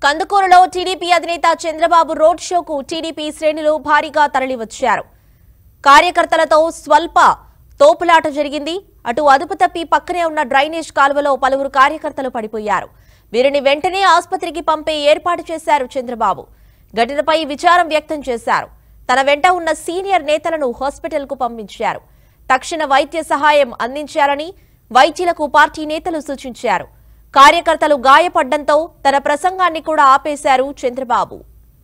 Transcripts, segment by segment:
కందుకూరులో TDP అధినేత Chandrababu road షోకు TDP శ్రేణులు భారీగా తరలివచ్చారు కార్యకర్తలతో స్వల్ప తోపులాట జరిగింది అటు అదుపు తప్పి పక్కనే ఉన్న డ్రైనేజ్ కాలువలో పలువురు కార్యకర్తలు పడిపోయారు వీరిని వెంటనే ఆసుపత్రికి పంపే ఏర్పాటు చేశారు చంద్రబాబు ఘటనపై విచారం వ్యక్తం చేశారు తన వెంట ఉన్న సీనియర్ నేతలను హాస్పిటల్కు పంపించారు తక్షణ వైద్య సహాయం అందించాలని వైద్యులకు పార్టీ నేతలు సూచించారు కార్యకర్తలు గాయపడ్డంతో తన ప్రసంగాన్ని కూడా ఆపేశారు చంద్రబాబు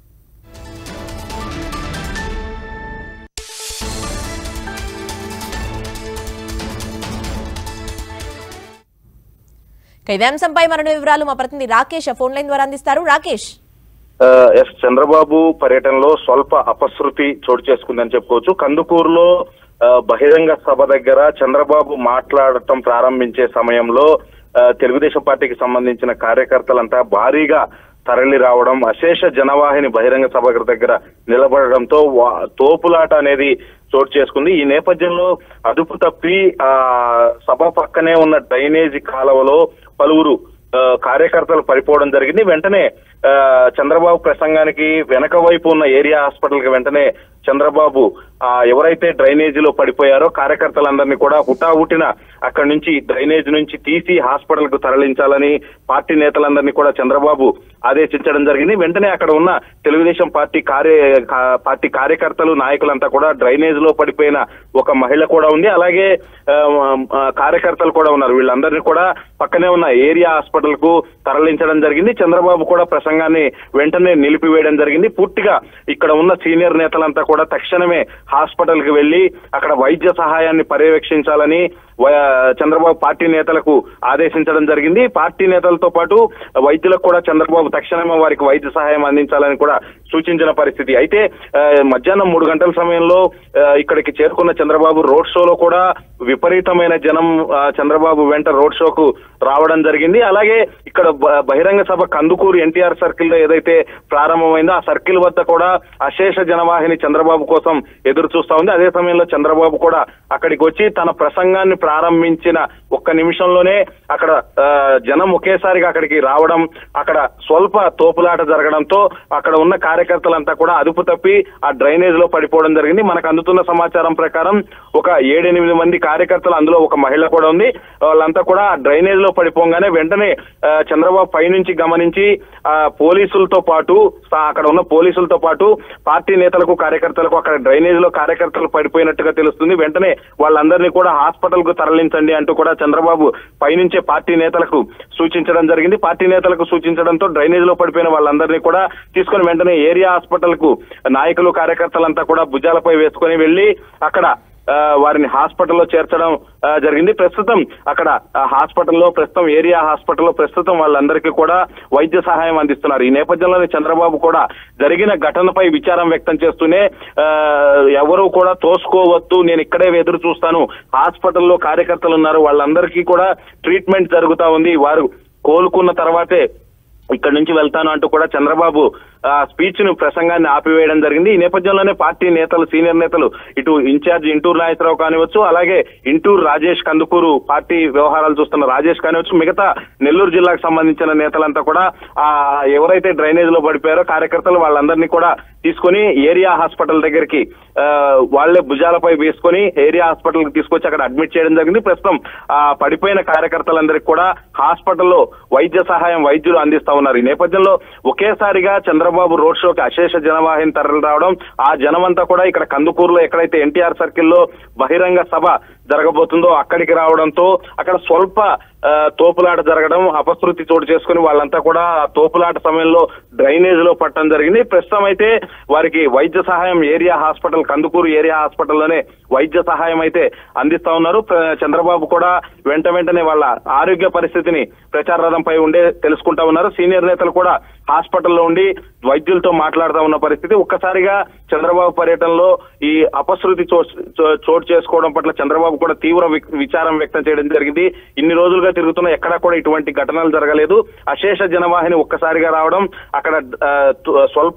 ఇక ఇదే అంశంపై మరిన్ని వివరాలు మా ప్రతినిధి రాకేష్ ఫోన్ లైన్ ద్వారా అందిస్తారు రాకేష్ ఆ, ఎస్ చంద్రబాబు పర్యటనలో స్వల్ప అపశృతి చోటు చేసుకుందని చెప్పుకోవచ్చు కందుకూరులో ఆ, బహిరంగ సభ దగ్గర చంద్రబాబు మాట్లాడటం ప్రారంభించే సమయంలో ఆ, తెలుగుదేశం పార్టీకి సంబంధించిన కార్యకర్తలంతా భారీగా తరలి రావడం అశేష జనవాహిని బహిరంగ సభ దగ్గర నిలబడడంతో వా- తోపులాట అనేది చోటు చేసుకుంది ఈ నేపథ్యంలో అదుపు తప్పి ఆ సభ పక్కనే ఉన్న డ్రైనేజీ కాలువలో పలువురు ఆ, కార్యకర్తలు పడిపోవడం జరిగింది వెంటనే ఆ, చంద్రబాబు ప్రసంగానికి వెనక వైపు ఉన్న ఏరియా హాస్పిటల్ కి వెంటనే చంద్రబాబు ఆ ఎవరైతే డ్రైనేజీలో పడిపోయారో కార్యకర్తలందరినీ కూడా హుటాహుటిన అక్కడి నుంచి డ్రైనేజ్ నుంచి తీసి హాస్పిటల్ కు తరలించాలని పార్టీ నేతలందరినీ కూడా చంద్రబాబు ఆదేశించడం జరిగింది వెంటనే అక్కడ ఉన్న తెలుగుదేశం పార్టీ కార్య కా- పార్టీ కార్యకర్తలు నాయకులంతా కూడా డ్రైనేజ్ లో పడిపోయిన ఒక మహిళ కూడా ఉంది అలాగే ఆ, ఆ, కార్యకర్తలు కూడా ఉన్నారు వీళ్ళందరినీ కూడా పక్కనే ఉన్న ఏరియా హాస్పిటల్ కు తరలించడం జరిగింది చంద్రబాబు కూడా ప్రసంగాన్ని వెంటనే నిలిపివేయడం జరిగింది పూర్తిగా ఇక్కడ ఉన్న సీనియర్ నేతలంతా కూడా తక్షణమే హాస్పిటల్ కి వెళ్లి అక్కడ వైద్య సహాయాన్ని పర్యవేక్షించాలని వ- చంద్రబాబు పార్టీ నేతలకు ఆదేశించడం జరిగింది పార్టీ నేతలతో పాటు వైద్యులకు కూడా చంద్రబాబు తక్షణమే వారికి వైద్య సహాయం అందించాలని కూడా సూచించిన పరిస్థితి అయితే ఆ, మధ్యాహ్నం మూడు గంటల సమయంలో ఆ, ఇక్కడికి చేరుకున్న చంద్రబాబు రోడ్ షోలో కూడా విపరీతమైన జనం ఆ, చంద్రబాబు వెంట రోడ్ షోకు రావడం జరిగింది అలాగే ఇక్కడ బ- బహిరంగ సభ కందుకూరు ఎన్టీఆర్ సర్కిల్ లో ఏదైతే ప్రారంభమైందో ఆ సర్కిల్ వద్ద కూడా అశేష జనవాహిని చంద్రబాబు కోసం ఎదురు చూస్తా ఉంది అదే సమయంలో చంద్రబాబు కూడా అక్కడికి వచ్చి తన ప్రసంగాన్ని ప్రారంభించిన ఒక్క నిమిషంలోనే అక్కడ ఆ, జనం ఒకేసారిగా అక్కడికి రావడం అక్కడ స్వల్ప తోపులాట జరగడంతో అక్కడ ఉన్న కార్యకర్తలంతా కూడా అదుపు తప్పి ఆ డ్రైనేజ్ లో పడిపోవడం జరిగింది మనకు అందుతున్న సమాచారం ప్రకారం ఒక ఏడెనిమిది మంది కార్యకర్తలు అందులో ఒక మహిళ కూడా ఉంది వాళ్ళంతా కూడా ఆ డ్రైనేజ్ లో పడిపోగానే వెంటనే ఆ, చంద్రబాబు పైనుంచి గమనించి ఆ పోలీసులతో పాటు సా- అక్కడ ఉన్న పోలీసులతో పాటు పార్టీ నేతలకు కార్యకర్తలకు అక్కడ డ్రైనేజ్ లో కార్యకర్తలు పడిపోయినట్టుగా తెలుస్తుంది వెంటనే వాళ్ళందరినీ కూడా హాస్పిటల్ కు తరలించండి అంటూ కూడా చంద్రబాబు పైనుంచే పార్టీ నేతలకు సూచించడం జరిగింది పార్టీ నేతలకు సూచించడంతో డ్రైనేజ్ లో పడిపోయిన వాళ్ళందరినీ కూడా తీసుకొని వెంటనే ఏరియా హాస్పిటల్ కు నాయకులు కార్యకర్తలంతా కూడా భుజాలపై వేసుకొని వెళ్లి అక్కడ ఆ, వారిని హాస్పిటల్లో చేర్చడం ఆ, జరిగింది ప్రస్తుతం అక్కడ ఆ, హాస్పిటల్లో ప్రస్తుతం ఏరియా హాస్పిటల్లో ప్రస్తుతం వాళ్ళందరికీ కూడా వైద్య సహాయం అందిస్తున్నారు ఈ నేపథ్యంలోనే చంద్రబాబు కూడా జరిగిన ఘటనపై విచారం వ్యక్తం చేస్తూనే ఆ, ఎవరు కూడా తోసుకోవద్దు నేను ఇక్కడే ఎదురు చూస్తాను హాస్పిటల్లో కార్యకర్తలు ఉన్నారు వాళ్ళందరికీ కూడా ట్రీట్మెంట్ జరుగుతా ఉంది వారు కోలుకున్న తర్వాతే ఇక్కడ నుంచి వెళ్తాను అంటూ కూడా చంద్రబాబు ఆ స్పీచ్ ను ప్రసంగాన్ని ఆపివేయడం జరిగింది ఈ నేపథ్యంలోనే పార్టీ నేతలు సీనియర్ నేతలు ఇటు ఇన్ఛార్జ్ ఇంటూరు నాగేశ్వరరావు కానివచ్చు అలాగే ఇంటూరు రాజేష్ కందుకూరు పార్టీ వ్యవహారాలు చూస్తున్న రాజేష్ కానివచ్చు మిగతా నెల్లూరు జిల్లాకు సంబంధించిన నేతలంతా కూడా ఆ ఎవరైతే డ్రైనేజ్ లో పడిపోయారో కార్యకర్తలు వాళ్ళందరినీ కూడా తీసుకొని ఏరియా హాస్పిటల్ దగ్గరికి ఆ, వాళ్ళే భుజాలపై వేసుకొని ఏరియా హాస్పిటల్ కి తీసుకొచ్చి అక్కడ అడ్మిట్ చేయడం జరిగింది ప్రస్తుతం ఆ పడిపోయిన కార్యకర్తలందరికీ కూడా హాస్పిటల్లో వైద్య సహాయం వైద్యులు అందిస్తా ఉన్నారు ఈ నేపథ్యంలో ఒకేసారిగా చంద్రబాబు రోడ్ షోకి అశేష జనవాహిని తరలి రావడం ఆ జనమంతా కూడా ఇక్కడ కందుకూరులో ఎక్కడైతే ఎన్టీఆర్ సర్కిల్లో బహిరంగ సభ జరగబోతుందో అక్కడికి రావడంతో అక్కడ స్వల్ప ఆ, తోపులాట జరగడం అపశృతి చోటు చేసుకుని వాళ్ళంతా కూడా ఆ తోపులాట సమయంలో డ్రైనేజ్ లో పట్టడం జరిగింది ప్రస్తుతం అయితే వారికి వైద్య సహాయం ఏరియా హాస్పిటల్ కందుకూరు ఏరియా హాస్పిటల్లోనే వైద్య సహాయం అయితే అందిస్తా ఉన్నారు ప్ర- చంద్రబాబు కూడా వెంట వెంటనే వాళ్ళ ఆరోగ్య పరిస్థితిని ప్రచార రథంపై ఉండే తెలుసుకుంటా ఉన్నారు సీనియర్ నేతలు కూడా హాస్పిటల్లో ఉండి వైద్యులతో మాట్లాడుతూ ఉన్న పరిస్థితి ఒక్కసారిగా చంద్రబాబు పర్యటనలో ఈ అపశృతి చో- చో- చోటు చేసుకోవడం పట్ల చంద్రబాబు కూడా తీవ్ర వి- విచారం వ్యక్తం చేయడం జరిగింది ఇన్ని రోజులుగా తిరుగుతున్న ఎక్కడా కూడా ఇటువంటి ఘటనలు జరగలేదు అశేష జనవాహిని ఒక్కసారిగా రావడం అక్కడ ఆ, త- స్వల్ప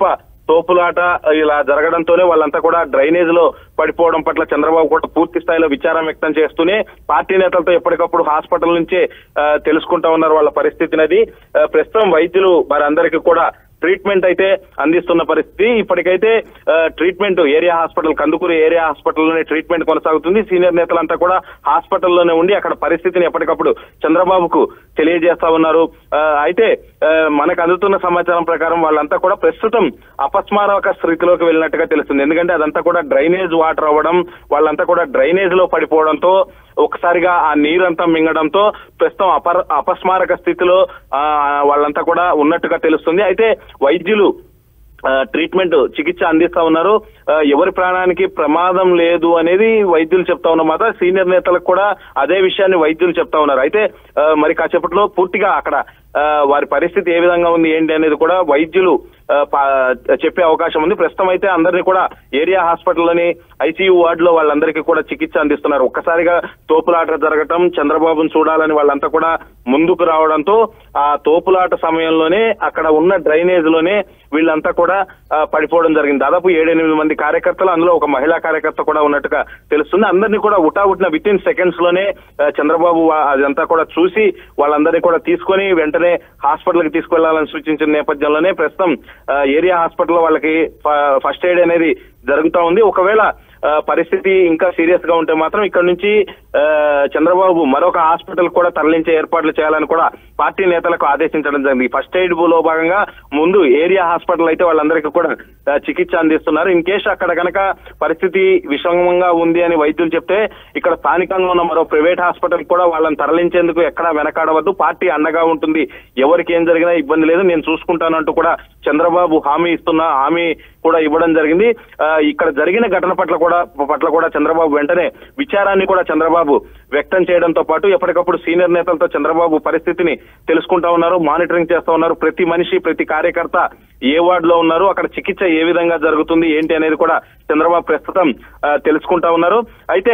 తోపులాట ఇలా జరగడంతోనే వాళ్ళంతా కూడా డ్రైనేజ్ లో పడిపోవడం పట్ల చంద్రబాబు కూడా పూర్తి స్థాయిలో విచారం వ్యక్తం చేస్తూనే పార్టీ నేతలతో ఎప్పటికప్పుడు హాస్పిటల్ నుంచే ఆ, తెలుసుకుంటా ఉన్నారు వాళ్ళ పరిస్థితిని అది ఆ, ప్రస్తుతం వైద్యులు వారందరికీ కూడా ట్రీట్మెంట్ అయితే అందిస్తున్న పరిస్థితి ఇప్పటికైతే ఆ, treatment area hospital Kandukur area హాస్పిటల్లోనే ట్రీట్మెంట్ కొనసాగుతుంది సీనియర్ నేతలంతా కూడా హాస్పిటల్లోనే ఉండి అక్కడ పరిస్థితిని ఎప్పటికప్పుడు చంద్రబాబుకు తెలియజేస్తా ఉన్నారు ఆ, అయితే ఆ, మనకు అందుతున్న సమాచారం ప్రకారం వాళ్ళంతా కూడా ప్రస్తుతం అపస్మారక స్థితిలోకి వెళ్ళినట్టుగా తెలుస్తుంది ఎందుకంటే అదంతా కూడా డ్రైనేజ్ వాటర్ అవ్వడం వాళ్ళంతా కూడా డ్రైనేజ్ లో పడిపోవడంతో ఒకసారిగా ఆ నీరంతా మింగడంతో ప్రస్తుతం అపర అపస్మారక స్థితిలో ఆ, వాళ్ళంతా కూడా ఉన్నట్టుగా తెలుస్తుంది అయితే వైద్యులు ఆ, ట్రీట్మెంట్ చికిత్స అందిస్తా ఉన్నారు ఆ, ఎవరి ప్రాణానికి ప్రమాదం లేదు అనేది వైద్యులు చెప్తా ఉన్నమాట సీనియర్ నేతలకు కూడా అదే విషయాన్ని వైద్యులు చెప్తా ఉన్నారు అయితే ఆ, మరి కాసేపట్లో పూర్తిగా అక్కడ ఆ, వారి పరిస్థితి ఏ విధంగా ఉంది ఏంటి అనేది కూడా వైద్యులు ఆ, పా- చెప్పే అవకాశం ఉంది ప్రస్తుతం అయితే అందరినీ కూడా ఏరియా హాస్పిటల్లోని ఐసీయూ వార్డులో వాళ్ళందరికీ కూడా చికిత్స అందిస్తున్నారు ఒక్కసారిగా తోపులాట జరగటం చంద్రబాబును చూడాలని వాళ్ళంతా కూడా ముందుకు రావడంతో ఆ తోపులాట సమయంలోనే అక్కడ ఉన్న డ్రైనేజ్ లోనే వీళ్ళంతా కూడా ఆ, పడిపోవడం జరిగింది దాదాపు ఏడెనిమిది మంది కార్యకర్తలు అందులో ఒక మహిళా కార్యకర్త కూడా ఉన్నట్టుగా తెలుస్తుంది అందరినీ కూడా ఉటావుటిన విత్ ఇన్ సెకండ్స్ లోనే ఆ, చంద్రబాబు వా- అదంతా కూడా చూసి వాళ్ళందరినీ కూడా తీసుకొని వెంటనే హాస్పిటల్ కి తీసుకెళ్లాలని సూచించిన నేపథ్యంలోనే ప్రస్తుతం ఆ, ఏరియా హాస్పిటల్లో వాళ్ళకి ఫ- ఫస్ట్ ఎయిడ్ అనేది జరుగుతా ఉంది ఒకవేళ ఆ, పరిస్థితి ఇంకా సీరియస్ గా ఉంటే మాత్రం ఇక్కడ నుంచి ఆ, చంద్రబాబు మరొక హాస్పిటల్ కూడా తరలించే ఏర్పాట్లు చేయాలని కూడా పార్టీ నేతలకు ఆదేశించడం జరిగింది ఫస్ట్ ఎయిడ్ లో భాగంగా ముందు ఏరియా హాస్పిటల్ అయితే వాళ్ళందరికీ కూడా ఆ, చికిత్స అందిస్తున్నారు ఇన్ కేసు అక్కడ కనుక పరిస్థితి విషమంగా ఉంది అని వైద్యులు చెప్తే ఇక్కడ స్థానికంగా ఉన్న మరో ప్రైవేట్ హాస్పిటల్ కూడా వాళ్ళని తరలించేందుకు ఎక్కడా వెనకాడవద్దు పార్టీ అండగా ఉంటుంది ఎవరికి ఏం జరిగినా ఇబ్బంది లేదు నేను చూసుకుంటానంటూ కూడా చంద్రబాబు హామీ ఇస్తున్న హామీ కూడా ఇవ్వడం జరిగింది ఆ, ఇక్కడ జరిగిన ఘటన పట్ల కూడా పట్ల కూడా చంద్రబాబు వెంటనే విచారాన్ని కూడా చంద్రబాబు వ్యక్తం చేయడంతో పాటు ఎప్పటికప్పుడు సీనియర్ నేతలతో చంద్రబాబు పరిస్థితిని తెలుసుకుంటా ఉన్నారు మానిటరింగ్ చేస్తా ఉన్నారు ప్రతి మనిషి ప్రతి కార్యకర్త ఏ వార్డులో ఉన్నారు అక్కడ చికిత్స ఏ విధంగా జరుగుతుంది ఏంటి అనేది కూడా చంద్రబాబు ప్రస్తుతం ఆ, తెలుసుకుంటా ఉన్నారు అయితే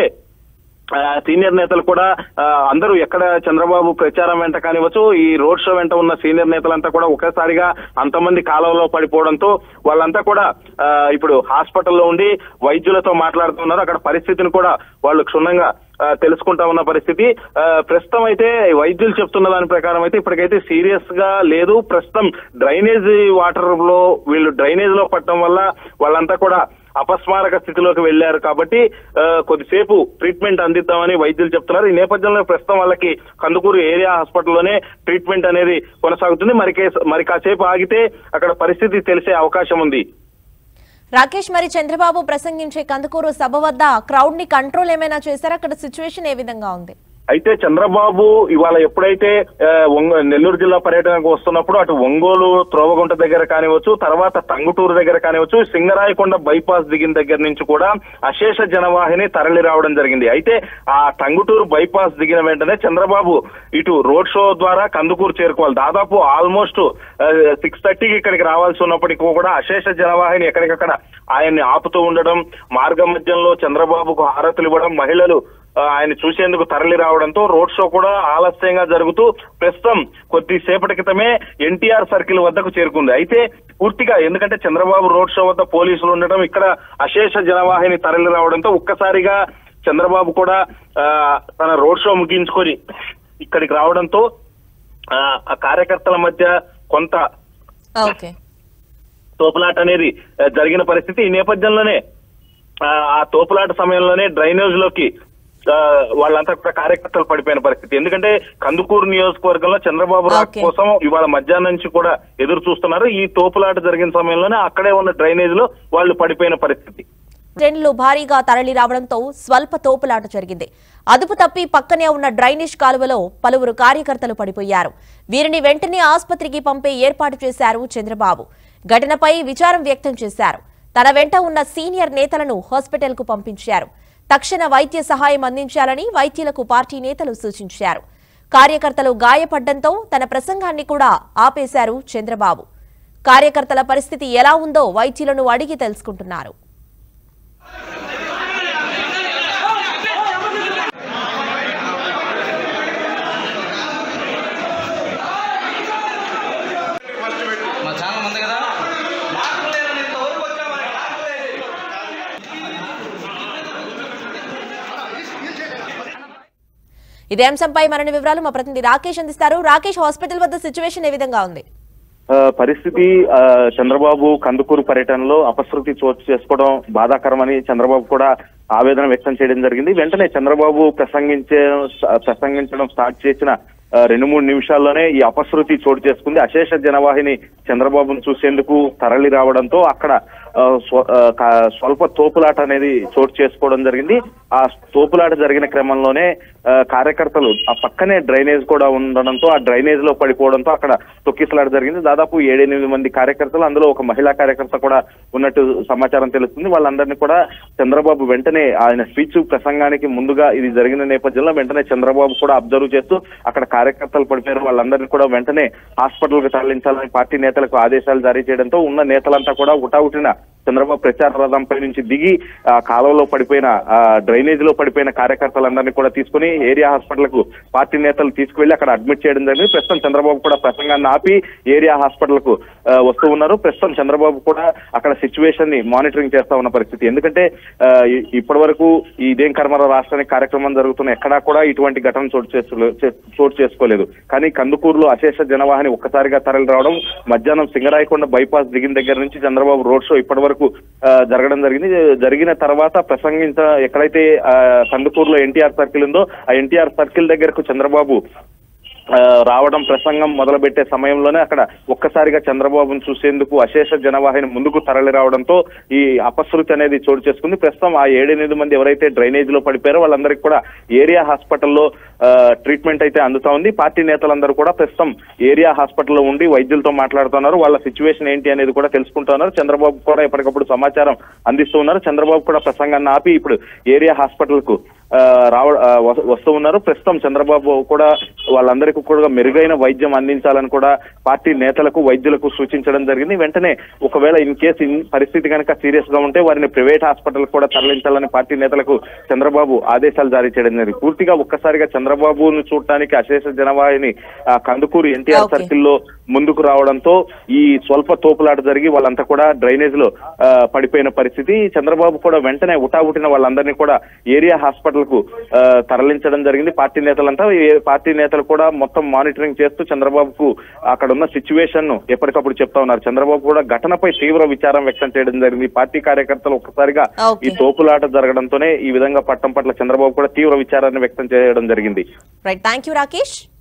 ఆ, సీనియర్ నేతలు కూడా ఆ, అందరూ ఎక్కడ చంద్రబాబు ప్రచారం వెంట కానివచ్చు ఈ రోడ్ షో వెంట ఉన్న సీనియర్ నేతలంతా కూడా ఒకేసారిగా అంతమంది కాలంలో పడిపోవడంతో వాళ్ళంతా కూడా ఆ, ఇప్పుడు హాస్పిటల్లో ఉండి వైద్యులతో మాట్లాడుతున్నారు అక్కడ పరిస్థితిని కూడా వాళ్ళు క్షుణ్ణంగా ఆ, తెలుసుకుంటా ఉన్న పరిస్థితి ఆ, ప్రస్తుతం అయితే వైద్యులు చెప్తున్న దాని ప్రకారం అయితే ఇప్పటికైతే సీరియస్ గా లేదు ప్రస్తుతం డ్రైనేజ్ వాటర్ లో వీళ్ళు డ్రైనేజ్ లో పట్టడం వల్ల వాళ్ళంతా కూడా అపస్మారక స్థితిలోకి వెళ్లారు కాబట్టి ఆ, కొద్దిసేపు ట్రీట్మెంట్ అందిద్దామని వైద్యులు చెప్తున్నారు ఈ నేపథ్యంలో ప్రస్తుతం వాళ్ళకి కందుకూరు ఏరియా హాస్పిటల్లోనే ట్రీట్మెంట్ అనేది కొనసాగుతుంది మరి కేస్- మరి కాసేపు ఆగితే అక్కడ పరిస్థితి తెలిసే అవకాశం ఉంది రాకేష్ మరి చంద్రబాబు ప్రసంగించే కందుకూరు సభ వద్ద క్రౌడ్ ని కంట్రోల్ ఏమైనా చేశారా అక్కడ సిచ్యువేషన్ ఏ విధంగా ఉంది అయితే చంద్రబాబు ఇవాళ ఎప్పుడైతే ఆ, ఒంగ- నెల్లూరు జిల్లా పర్యటనకు వస్తున్నప్పుడు అటు ఒంగోలు త్రోవగుంట దగ్గర కానివచ్చు తర్వాత టంగుటూరు దగ్గర కానివచ్చు సింగరాయకొండ బైపాస్ దిగిన దగ్గర నుంచి కూడా అశేష జనవాహిని తరలి రావడం జరిగింది అయితే ఆ టంగుటూరు బైపాస్ దిగిన వెంటనే చంద్రబాబు ఇటు రోడ్ షో ద్వారా కందుకూరు చేరుకోవాలి దాదాపు ఆల్మోస్ట్ సిక్స్ థర్టీకి ఇక్కడికి రావాల్సి ఉన్నప్పటికీ కూడా అశేష జనవాహిని ఎక్కడికక్కడ ఆయన్ని ఆపుతూ ఉండడం మార్గ మధ్యంలో చంద్రబాబుకు హారతులు ఇవ్వడం మహిళలు ఆ, ఆయన చూసేందుకు తరలి రావడంతో రోడ్ షో కూడా ఆలస్యంగా జరుగుతూ ప్రస్తుతం కొద్దిసేపటి క్రితమే ఎన్టీఆర్ సర్కిల్ వద్దకు చేరుకుంది అయితే పూర్తిగా ఎందుకంటే చంద్రబాబు రోడ్ షో వద్ద పోలీసులు ఉండడం ఇక్కడ అశేష జనవాహిని తరలి రావడంతో ఒక్కసారిగా చంద్రబాబు కూడా ఆ, తన రోడ్ షో ముగించుకొని ఇక్కడికి రావడంతో ఆ, ఆ కార్యకర్తల మధ్య కొంత ఓకే తోపులాట అనేది ఆ, జరిగిన పరిస్థితి ఈ నేపథ్యంలోనే ఆ, ఆ తోపులాట సమయంలోనే డ్రైనేజ్ లోకి ఆ, వాళ్ళంతా కూడా కార్యకర్తలు పడిపోయిన పరిస్థితి ఎందుకంటే కందుకూరు నియోజకవర్గంలో చంద్రబాబు రాక్ Okay. కోసం ఇవాళ మధ్యాహ్నం నుంచి కూడా ఎదురు చూస్తున్నారు ఈ తోపులాట జరిగిన సమయంలోనే అక్కడే ఉన్న డ్రైనేజ్ లో వాళ్ళు పడిపోయిన పరిస్థితి శ్రేణులు భారీగా తరలి రావడంతో స్వల్ప తోపులాట జరిగింది అదుపు తప్పి పక్కనే ఉన్న డ్రైనేజ్ కాలువలో పలువురు కార్యకర్తలు పడిపోయారు వీరిని వెంటనే ఆసుపత్రికి పంపే ఏర్పాటు చేశారు చంద్రబాబు ఘటనపై విచారం వ్యక్తం చేశారు తన వెంట ఉన్న సీనియర్ నేతలను హాస్పిటల్కు పంపించారు తక్షణ వైద్య సహాయం అందించాలని వైద్యులకు పార్టీ నేతలు సూచించారు కార్యకర్తలు గాయపడ్డంతో తన ప్రసంగాన్ని కూడా ఆపేశారు చంద్రబాబు కార్యకర్తల పరిస్థితి ఎలా ఉందో వైద్యులను అడిగి తెలుసుకుంటున్నారు మా ఛానల్ ఉంది కదా మార్పు లేదని ఇంతవరకు ఇదే అంశంపై మరిన్ని వివరాలు మా ప్రతినిధి రాకేష్ అందిస్తారు రాకేష్ హాస్పిటల్ వద్ద సిచ్యువేషన్ ఏ విధంగా ఉంది ఆ, పరిస్థితి ఆ, చంద్రబాబు కందుకూరు పర్యటనలో అపశృతి చోటు చేసుకోవడం బాధాకరమని చంద్రబాబు కూడా ఆవేదన వ్యక్తం చేయడం జరిగింది వెంటనే చంద్రబాబు ప్రసంగించే ప్రసంగించడం స్టార్ట్ చేసిన ఆ, రెండు మూడు నిమిషాల్లోనే ఈ అపశృతి చోటు చేసుకుంది అశేష జనవాహిని చంద్రబాబును చూసేందుకు తరలి రావడంతో అక్కడ ఆ, స్వ- ఆ, కా- స్వల్ప తోపులాట అనేది చోటు చేసుకోవడం జరిగింది ఆ తోపులాట జరిగిన క్రమంలోనే ఆ, కార్యకర్తలు ఆ పక్కనే డ్రైనేజ్ కూడా ఉండడంతో ఆ డ్రైనేజ్ లో పడిపోవడంతో అక్కడ తొక్కిసలాట జరిగింది దాదాపు ఏడెనిమిది మంది కార్యకర్తలు అందులో ఒక మహిళా కార్యకర్త కూడా ఉన్నట్టు సమాచారం తెలుస్తుంది వాళ్ళందరినీ కూడా చంద్రబాబు వెంటనే ఆయన స్పీచ్ ప్రసంగానికి ముందుగా ఇది జరిగిన నేపథ్యంలో వెంటనే చంద్రబాబు కూడా అబ్జర్వ్ చేస్తూ అక్కడ కార్యకర్తలు పడిపోయారు వాళ్ళందరినీ కూడా వెంటనే హాస్పిటల్ కు తరలించాలని పార్టీ నేతలకు ఆదేశాలు జారీ చేయడంతో ఉన్న నేతలంతా కూడా ఉటావుటిన చంద్రబాబు ప్రచార రథంపై నుంచి దిగి ఆ కాలువలో పడిపోయిన ఆ డ్రైనేజ్ లో పడిపోయిన కార్యకర్తలందరినీ కూడా తీసుకుని ఏరియా హాస్పిటల్ కు పార్టీ నేతలు తీసుకువెళ్లి అక్కడ అడ్మిట్ చేయడం జరిగింది ప్రస్తుతం చంద్రబాబు కూడా ప్రసంగాన్ని ఆపి ఏరియా హాస్పిటల్ కు ఆ, వస్తూ ఉన్నారు ప్రస్తుతం చంద్రబాబు కూడా అక్కడ సిచ్యువేషన్ ని మానిటరింగ్ చేస్తా ఉన్న పరిస్థితి ఎందుకంటే ఆ, ఇ- ఇప్పటి వరకు ఈ ఇదేం కర్మల రాష్ట్రానికి కార్యక్రమం జరుగుతున్న ఎక్కడా కూడా ఇటువంటి ఘటన చోటు చేసుకో చే- చోటు చేసుకోలేదు కానీ కందుకూరులో అశేష జనవాహిని ఒక్కసారిగా తరలి రావడం మధ్యాహ్నం సింగరాయకొండ బైపాస్ దిగిన దగ్గర నుంచి చంద్రబాబు రోడ్ షో ఇప్పటి వరకు ఆ, జరగడం జరిగింది జరిగిన తర్వాత ప్రసంగించ ఎక్కడైతే ఆ, కందుకూరులో ఎన్టీఆర్ సర్కిల్ ఉందో ఆ ఎన్టీఆర్ సర్కిల్ దగ్గరకు చంద్రబాబు ఆ, రావడం ప్రసంగం మొదలుపెట్టే సమయంలోనే అక్కడ ఒక్కసారిగా చంద్రబాబును చూసేందుకు అశేష జనవాహిని ముందుకు తరలి రావడంతో ఈ అపశృతి అనేది చోటు చేసుకుంది ప్రస్తుతం ఆ ఏడెనిమిది మంది ఎవరైతే డ్రైనేజ్ లో పడిపోయారో వాళ్ళందరికీ కూడా ఏరియా హాస్పిటల్లో ఆ, ట్రీట్మెంట్ అయితే అందుతా ఉంది పార్టీ నేతలందరూ కూడా ప్రస్తుతం ఏరియా హాస్పిటల్లో ఉండి వైద్యులతో మాట్లాడుతున్నారు వాళ్ళ సిచ్యువేషన్ ఏంటి అనేది కూడా తెలుసుకుంటున్నారు చంద్రబాబు కూడా ఎప్పటికప్పుడు సమాచారం అందిస్తూ ఉన్నారు చంద్రబాబు కూడా ప్రసంగాన్ని ఆపి ఇప్పుడు ఏరియా హాస్పిటల్ కు ఆ, రావ ఆ, వస్- వస్తూ ఉన్నారు ప్రస్తుతం చంద్రబాబు కూడా వాళ్ళందరికీ కూడా మెరుగైన వైద్యం అందించాలని కూడా పార్టీ నేతలకు వైద్యులకు సూచించడం జరిగింది వెంటనే ఒకవేళ ఇన్ కేసు ఇన్ పరిస్థితి కనుక సీరియస్ గా ఉంటే వారిని ప్రైవేట్ హాస్పిటల్ కూడా తరలించాలని పార్టీ నేతలకు చంద్రబాబు ఆదేశాలు జారీ చేయడం జరిగింది పూర్తిగా ఒక్కసారిగా చంద్రబాబును చూడటానికి అశేష జనవాహిని ఆ, కందుకూరు ఎన్టీఆర్ Okay. సర్కిల్ లో ముందుకు రావడంతో ఈ స్వల్ప తోపులాట జరిగి వాళ్ళంతా కూడా డ్రైనేజ్ లో ఆ, పడిపోయిన పరిస్థితి చంద్రబాబు కూడా వెంటనే ఉటావుటిన వాళ్ళందరినీ కూడా ఏరియా హాస్పిటల్ కు ఆ, తరలించడం జరిగింది పార్టీ నేతలంతా ఏ పార్టీ నేతలు కూడా మొత్తం మానిటరింగ్ చేస్తూ చంద్రబాబుకు అక్కడ ఉన్న సిచ్యువేషన్ ను ఎప్పటికప్పుడు చెప్తా ఉన్నారు చంద్రబాబు కూడా ఘటనపై తీవ్ర విచారం వ్యక్తం చేయడం జరిగింది పార్టీ కార్యకర్తలు ఒక్కసారిగా Okay. ఈ తోపులాట జరగడంతోనే ఈ విధంగా పట్టం పట్ల చంద్రబాబు కూడా తీవ్ర విచారాన్ని వ్యక్తం చేయడం జరిగింది రైట్ థ్యాంక్ యూ రాకేష్